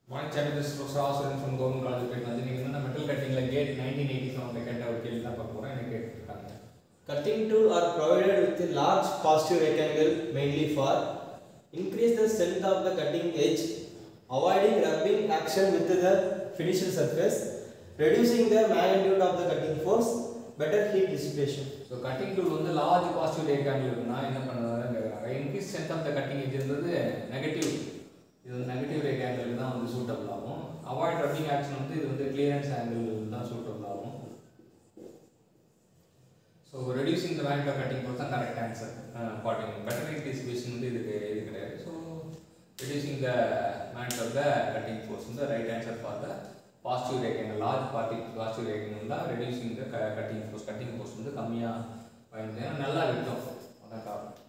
Morning chapter this professor from government college போயிட்டு வந்து நீங்கள் என்ன மெட்டல் கட்டிங்கில் கேட் நைன்டீன் எயிட்டி செவனில் கேட்ட ஒரு கேள்வி தான் பார்க்க போகிறோம் எனக்கு கேட்டிருக்காங்க Cutting tool are provided with a large positive rectangle mainly for increase the strength of the cutting edge, avoiding rubbing action with the finished surface, reducing the magnitude of the cutting force, better heat dissipation. So cutting tool வந்து large positive ரேக்காண்டில் இருக்குன்னா என்ன பண்ணுறதுன்னு கேட்குறாங்க increase strength of the cutting எஜ்ன்றது negative இது வந்து negative rack ஆங்கிளுக்கு தான் வந்து சூட்டபிள் ஆகும் அவாய்ட் ரப்பிங் ஆக்ஷன் வந்து இது வந்து கிளியரன்ஸ் ஆங்கிள் தான் சூட்டபிள் ஆகும் so reducing the value of cutting force தான் correct answer putting better heat distribution வந்து இதுக்கு இது கிடையாது so reducing the value of the cutting force வந்து right answer for the positive raking large party positive raking இருந்தால் reducing the cutting force cutting force வந்து கம்மியாக பயந்து ஏன்னா நல்லா வெட்டும் அதான் காரணம்